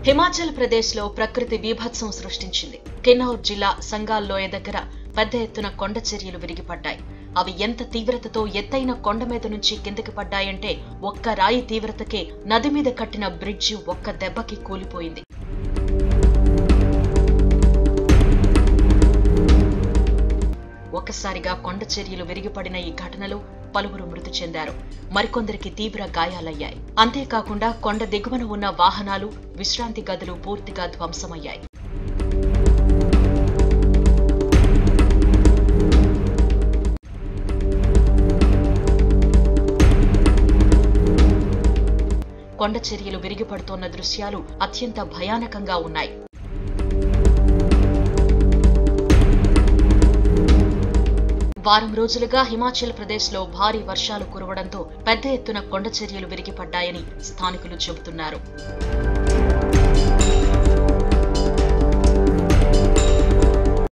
హిమాచల్ ప్రదేశ్ లో ప్రకృతి బీభత్సం సృష్టించింది కిన్నౌర్ జిల్లా సంగాల్ లోయ దగ్గర పెద్ద ఎత్తున కొండ చర్యలు విరిగిపడ్డాయి అవి ఎంత తీవ్రతతో ఎత్తైన కొండ మీద నుంచి కిందకి పడ్డాయంటే ఒక్క రాయి తీవ్రతకే నది మీద కట్టిన బ్రిడ్జి ఒక్క దెబ్బకి కూలిపోయింది ఒక్కసారిగా కొండ చర్యలు విరిగిపడిన ఈ ఘటనలో పలువురు మృతి చెందారు మరికొందరికి తీవ్ర గాయాలయ్యాయి అంతేకాకుండా కొండ దిగువన ఉన్న వాహనాలు విశ్రాంతి గదులు పూర్తిగా ధ్వంసమయ్యాయి కొండ చర్యలు విరిగిపడుతోన్న దృశ్యాలు అత్యంత భయానకంగా ఉన్నాయి వారం రోజులుగా హిమాచల్ ప్రదేశ్ లో భారీ వర్షాలు కురవడంతో పెద్ద ఎత్తున కొండ చర్యలు విరిగిపడ్డాయని స్థానికులు చెబుతున్నారు